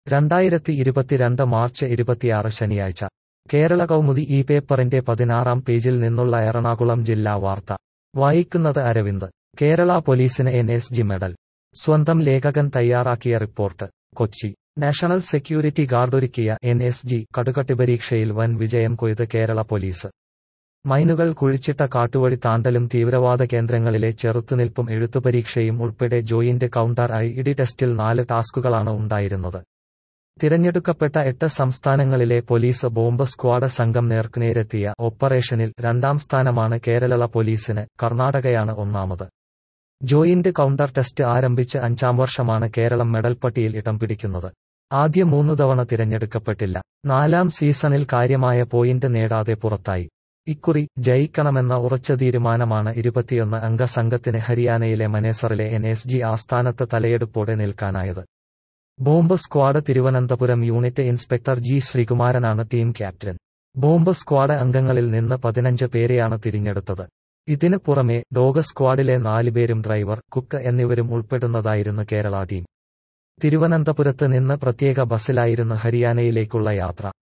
രണ്ടായിരത്തി ഇരുപത്തിരണ്ട് മാർച്ച് ഇരുപത്തിയാറ് ശനിയാഴ്ച കേരള കൗമുദി ഈ പേപ്പറിന്റെ പതിനാറാം പേജിൽ നിന്നുള്ള എറണാകുളം ജില്ലാ വാർത്ത വായിക്കുന്നത് അരവിന്ദ് കേരള പോലീസിന് എൻ എസ് ജി മെഡൽ സ്വന്തം ലേഖകൻ തയ്യാറാക്കിയ റിപ്പോർട്ട് കൊച്ചി നാഷണൽ സെക്യൂരിറ്റി ഗാർഡൊരുക്കിയ എൻ എസ് ജി കടുകട്ടി പരീക്ഷയിൽ വൻ വിജയം കൊയ്ത് കേരള പോലീസ് മൈനുകൾ കുഴിച്ചിട്ട കാട്ടുവഴി താണ്ടലും തീവ്രവാദ കേന്ദ്രങ്ങളിലെ ചെറുത്തുനിൽപ്പും എഴുത്തുപരീക്ഷയും ഉൾപ്പെടെ ജോയിന്റ് കൗണ്ടർ ഐ ഇഡി ടെസ്റ്റിൽ നാല് ടാസ്കുകളാണ് ഉണ്ടായിരുന്നത് തിരഞ്ഞെടുക്കപ്പെട്ട എട്ട് സംസ്ഥാനങ്ങളിലെ പോലീസ് ബോംബ് സ്ക്വാഡ് സംഘം നേർക്കുനേരെത്തിയ ഓപ്പറേഷനിൽ രണ്ടാം സ്ഥാനമാണ് കേരള പോലീസിന് കർണാടകയാണ് ഒന്നാമത് ജോയിന്റ് കൗണ്ടർ ടെസ്റ്റ് ആരംഭിച്ച് അഞ്ചാം വർഷമാണ് കേരളം മെഡൽ പട്ടിയിൽ ഇടം പിടിക്കുന്നത് ആദ്യ മൂന്നു തവണ തിരഞ്ഞെടുക്കപ്പെട്ടില്ല നാലാം സീസണിൽ കാര്യമായ പോയിന്റ് നേടാതെ പുറത്തായി ഇക്കുറി ജയിക്കണമെന്ന ഉറച്ച തീരുമാനമാണ് ഇരുപത്തിയൊന്ന് അംഗ സംഘത്തിന് ഹരിയാനയിലെ മനേസറിലെ എൻ എസ് ജി ആസ്ഥാനത്ത് തലയെടുപ്പോടെ നിൽക്കാനായത് bomb squad Thiruvananthapuram unit inspector G ശ്രീകുമാരനാണ് ടീം ക്യാപ്റ്റൻ ബോംബ് സ്ക്വാഡ് അംഗങ്ങളിൽ നിന്ന് പതിനഞ്ച് പേരെയാണ് തിരഞ്ഞെടുത്തത് ഇതിന് പുറമെ ഡോഗ് സ്ക്വാഡിലെ നാലുപേരും ഡ്രൈവർ കുക്ക് എന്നിവരും ഉൾപ്പെടുന്നതായിരുന്നു കേരള ടീം തിരുവനന്തപുരത്ത് നിന്ന് പ്രത്യേക ബസ്സിലായിരുന്നു ഹരിയാനയിലേക്കുള്ള യാത്ര